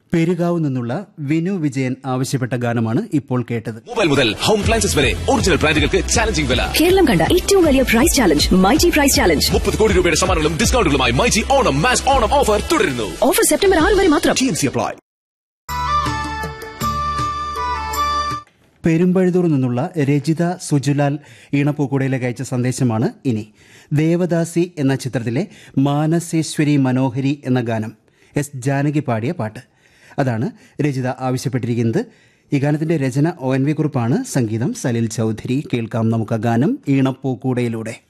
പെരുകാവ് നിന്നുള്ള വിനു വിജയൻ ആവശ്യപ്പെട്ട ഗാനമാണ് ഇപ്പോൾ കേട്ടത് മൊബൈൽ മുതൽ ഹോം അപ്ലയൻസസ് വരെ ഒറിജിനൽ ബ്രാൻഡുകൾക്ക് ചാലഞ്ചിങ് വില കേരളം കണ്ട ഏറ്റവും വലിയ price challenge myG price challenge മുപ്പത് കോടി രൂപയുടെ സമ്മാനങ്ങളും ഡിസ്കൗണ്ടുകളുമായി മൈജി ഓണം മാച്ച് ഓണം ഓഫർ തുടരുന്നു ഓഫർ സെപ്റ്റംബർ ആറ് വരെ മാത്രം T M C apply Perumpazhuthoor നിന്നുള്ള രജിത സുജുലാൽ ഈണപ്പൂക്കുടയിലേക്ക് അയച്ച സന്ദേശമാണ് ഇനി ദേവദാസി എന്ന ചിത്രത്തിലെ മാനസേശ്വരി മനോഹരി എന്ന ഗാനം എസ് ജാനകി പാടിയ പാട്ട് അതാണ് രജിത ആവശ്യപ്പെട്ടിരിക്കുന്നത് ഈ ഗാനത്തിന്റെ രചന ഒ എൻ വി കുറിപ്പാണ് സംഗീതം സലിൽ ചൗധരി കേൾക്കാം നമുക്ക് ആ ഗാനം ഈണപ്പൂക്കൂടയിലൂടെ